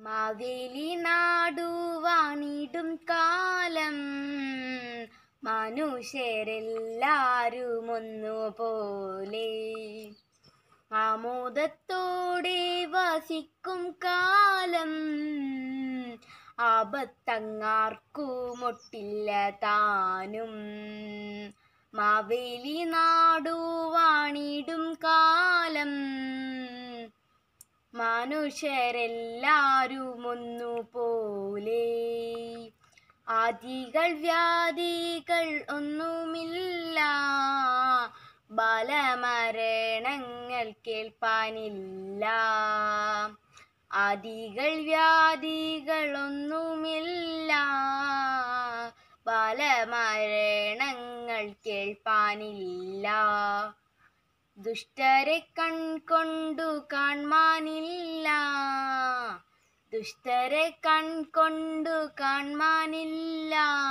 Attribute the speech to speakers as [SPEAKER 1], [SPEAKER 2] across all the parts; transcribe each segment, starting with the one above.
[SPEAKER 1] മാവേലി നാടുവാണിടും കാലം മനുഷ്യരെല്ലാരും ഒന്നുപോലെ ആമോദത്തോടെ വസിക്കും കാലം ആപത്തങ്ങാർക്കുമൊട്ടില്ല താനും മാവേലി നാടുവാണിടും കാലം മനുഷ്യരെല്ലാരും ഒന്നുപോലെ ആദികൾ വ്യാധികൾ ഒന്നുമില്ല ബലമരണങ്ങൾ കേൾപ്പാനില്ല ആദികൾ വ്യാധികൾ ഒന്നുമില്ല ബലമരണങ്ങൾ കേൾപ്പാനില്ല ദുഷ്ടരെ കൺകൊണ്ടു കാൺമാനില്ല ദുഷ്ടരെ കൺകൊണ്ടു കാൺമാനില്ല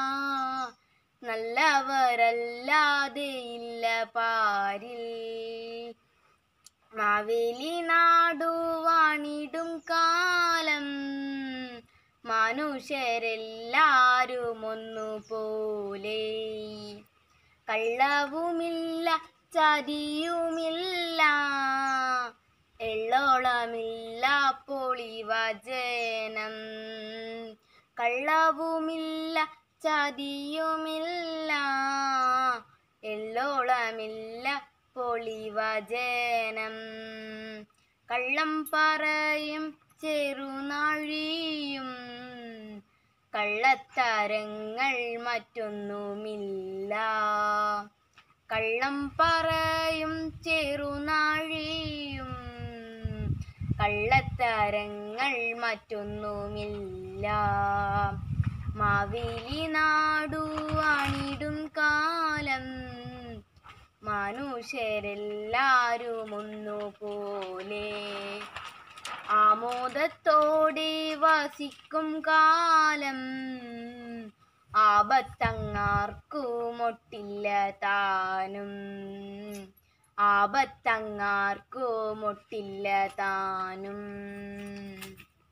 [SPEAKER 1] നല്ലവരല്ലാതെ ഇല്ല പാരിൽ മാവേലി നാടുവാണിടും കാലം മനുഷ്യരെല്ലാരും ഒന്നുപോലെ കള്ളവുമില്ല ചതിയുമില്ല എള്ളോളമില്ല പൊളിവചനം കള്ളവുമില്ല ചതിയുമില്ല എള്ളോളമില്ല പൊളിവചനം കള്ളം പറയും ചെറുനാഴിയും കള്ളത്തരങ്ങൾ മറ്റൊന്നുമില്ല കള്ളം പറയും ചെറുനാഴിയും കള്ളത്തരങ്ങൾ മറ്റൊന്നുമില്ല മാവേലി നാടു അണിടും കാലം മനുഷ്യരെല്ലാരും ഒന്നുപോലെ ആമോദത്തോടെ വസിക്കും കാലം ആപത്തങ്ങാർക്കുമൊട്ടില്ല താനും ആപത്തങ്ങാർക്കുമൊട്ടില്ല താനും